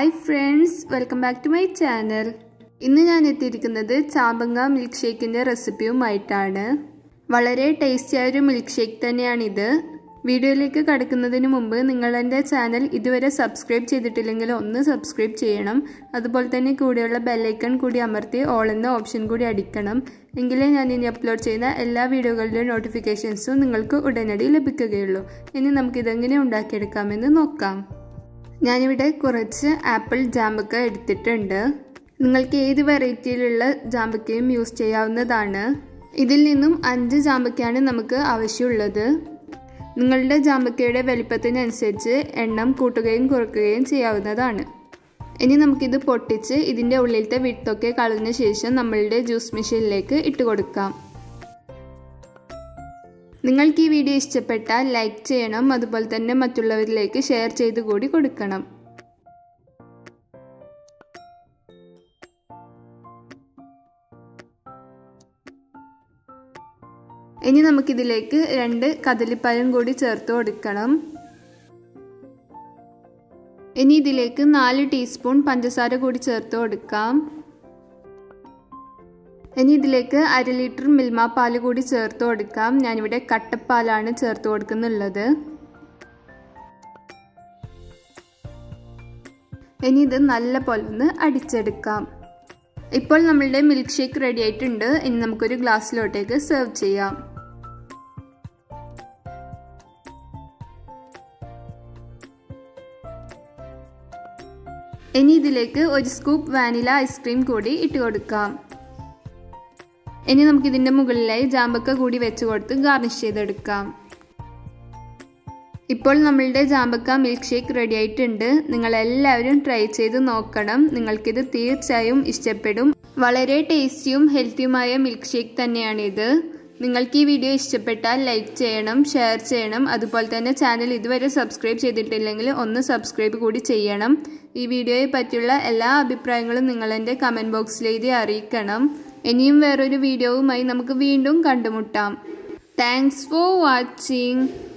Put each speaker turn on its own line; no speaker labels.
hi friends welcome back to my channel ഇന്ന് ഞാൻ എത്തിയിരിക്കുന്നത് ചാമ്പങ്ങ മിൽക്ക് ഷേക്കിൻ്റെ റെസിപ്പിയുമായിട്ടാണ് വളരെ ടേസ്റ്റിയായ ഒരു മിൽക്ക് ഷേക്ക് തന്നെയാണിത് വീഡിയോയിലേക്ക് കടക്കുന്നതിന് മുമ്പ് നിങ്ങൾ എൻ്റെ ചാനൽ ഇതുവരെ സബ്സ്ക്രൈബ് ചെയ്തിട്ടില്ലെങ്കിൽ ഒന്ന് സബ്സ്ക്രൈബ് ചെയ്യണം അതുപോലെ തന്നെ കൂടെയുള്ള ബെല്ലൈക്കൺ കൂടി അമർത്തി ഓൾ എന്ന ഓപ്ഷൻ കൂടി അടിക്കണം എങ്കിലേ ഞാൻ ഇനി അപ്ലോഡ് ചെയ്യുന്ന എല്ലാ വീഡിയോകളുടെയും നോട്ടിഫിക്കേഷൻസും നിങ്ങൾക്ക് ഉടനടി ലഭിക്കുകയുള്ളൂ ഇനി നമുക്കിതെങ്ങനെ ഉണ്ടാക്കിയെടുക്കാമെന്ന് നോക്കാം ഞാനിവിടെ കുറച്ച് ആപ്പിൾ ജാമ്പക്ക എടുത്തിട്ടുണ്ട് നിങ്ങൾക്ക് ഏത് വെറൈറ്റിയിലുള്ള ജാമ്പക്കയും യൂസ് ചെയ്യാവുന്നതാണ് ഇതിൽ നിന്നും അഞ്ച് ജാമ്പക്കയാണ് നമുക്ക് ആവശ്യമുള്ളത് നിങ്ങളുടെ ജാമ്പക്കയുടെ വലിപ്പത്തിനനുസരിച്ച് എണ്ണം കൂട്ടുകയും കുറയ്ക്കുകയും ചെയ്യാവുന്നതാണ് ഇനി നമുക്കിത് പൊട്ടിച്ച് ഇതിൻ്റെ ഉള്ളിലത്തെ വിത്തൊക്കെ കളഞ്ഞ ശേഷം നമ്മളുടെ ജ്യൂസ് മെഷീനിലേക്ക് ഇട്ട് കൊടുക്കാം നിങ്ങൾക്ക് ഈ വീഡിയോ ഇഷ്ടപ്പെട്ടാൽ ലൈക്ക് ചെയ്യണം അതുപോലെ തന്നെ മറ്റുള്ളവരിലേക്ക് ഷെയർ ചെയ്ത് കൂടി കൊടുക്കണം ഇനി നമുക്കിതിലേക്ക് രണ്ട് കദളിപ്പഴം കൂടി ചേർത്ത് കൊടുക്കണം ഇനി ഇതിലേക്ക് നാല് ടീസ്പൂൺ പഞ്ചസാര കൂടി ചേർത്ത് കൊടുക്കാം ഇനി ഇതിലേക്ക് അര ലിറ്റർ മിൽമ പാൽ കൂടി ചേർത്ത് കൊടുക്കാം ഞാനിവിടെ കട്ടപ്പാലാണ് ചേർത്ത് കൊടുക്കുന്നുള്ളത് ഇനി ഇത് നല്ല പോലെ ഒന്ന് അടിച്ചെടുക്കാം ഇപ്പോൾ നമ്മളുടെ മിൽക്ക് ഷേക്ക് റെഡി ആയിട്ടുണ്ട് ഇനി നമുക്കൊരു ഗ്ലാസ്സിലോട്ടേക്ക് സെർവ് ചെയ്യാം ഇനി ഇതിലേക്ക് ഒരു സ്കൂപ്പ് വാനില ഐസ്ക്രീം കൂടി ഇട്ട് കൊടുക്കാം ഇനി നമുക്ക് ഇതിൻ്റെ മുകളിലായി ജാമ്പക്ക കൂടി വെച്ച് കൊടുത്ത് ഗാർണിഷ് ചെയ്തെടുക്കാം ഇപ്പോൾ നമ്മളുടെ ജാമ്പക്ക മിൽക്ക് ഷേക്ക് റെഡി ആയിട്ടുണ്ട് നിങ്ങൾ എല്ലാവരും ട്രൈ ചെയ്ത് നോക്കണം നിങ്ങൾക്കിത് തീർച്ചയായും ഇഷ്ടപ്പെടും വളരെ ടേസ്റ്റിയും ഹെൽത്തിയുമായ മിൽക്ക് ഷേക്ക് തന്നെയാണിത് നിങ്ങൾക്ക് ഈ വീഡിയോ ഇഷ്ടപ്പെട്ടാൽ ലൈക്ക് ചെയ്യണം ഷെയർ ചെയ്യണം അതുപോലെ തന്നെ ചാനൽ ഇതുവരെ സബ്സ്ക്രൈബ് ചെയ്തിട്ടില്ലെങ്കിൽ ഒന്ന് സബ്സ്ക്രൈബ് കൂടി ചെയ്യണം ഈ വീഡിയോയെ പറ്റിയുള്ള എല്ലാ അഭിപ്രായങ്ങളും നിങ്ങൾ എൻ്റെ കമൻറ്റ് ബോക്സിൽ എഴുതി അറിയിക്കണം ഇനിയും വേറൊരു വീഡിയോവുമായി നമുക്ക് വീണ്ടും കണ്ടുമുട്ടാം താങ്ക്സ് ഫോർ വാച്ചിങ്